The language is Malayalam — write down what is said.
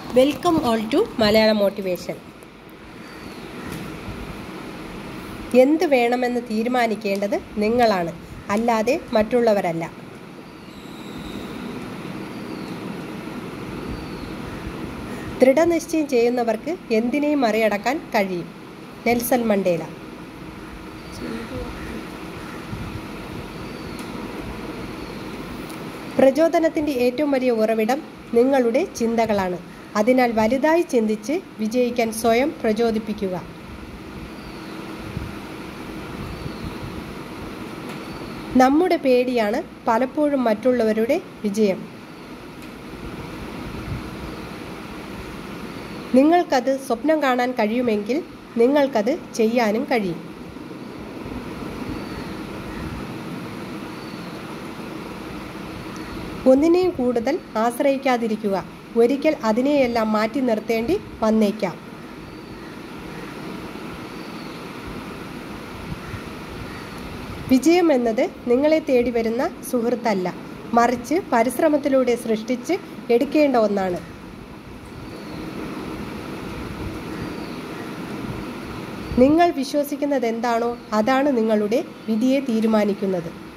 welcome all to Malayalam motivation എന്ത് വേണമെന്ന് തീരുമാനിക്കേണ്ടത് നിങ്ങളാണ് അല്ലാതെ മറ്റുള്ളവരല്ല ദൃഢനിശ്ചയം ചെയ്യുന്നവർക്ക് എന്തിനേയും മറികടക്കാൻ കഴിയും നെൽസൺ മണ്ടേല പ്രചോദനത്തിൻ്റെ ഏറ്റവും വലിയ ഉറവിടം നിങ്ങളുടെ ചിന്തകളാണ് അതിനാൽ വലുതായി ചിന്തിച്ച് വിജയിക്കാൻ സ്വയം പ്രചോദിപ്പിക്കുക നമ്മുടെ പേടിയാണ് പലപ്പോഴും മറ്റുള്ളവരുടെ വിജയം നിങ്ങൾക്കത് സ്വപ്നം കാണാൻ കഴിയുമെങ്കിൽ നിങ്ങൾക്കത് ചെയ്യാനും കഴിയും ഒന്നിനെയും കൂടുതൽ ആശ്രയിക്കാതിരിക്കുക ഒരിക്കൽ അതിനെയെല്ലാം മാറ്റി നിർത്തേണ്ടി വന്നേക്കാം വിജയം എന്നത് നിങ്ങളെ തേടി വരുന്ന സുഹൃത്തല്ല മറിച്ച് പരിശ്രമത്തിലൂടെ സൃഷ്ടിച്ച് എടുക്കേണ്ട ഒന്നാണ് നിങ്ങൾ വിശ്വസിക്കുന്നത് എന്താണോ അതാണ് നിങ്ങളുടെ വിധിയെ തീരുമാനിക്കുന്നത്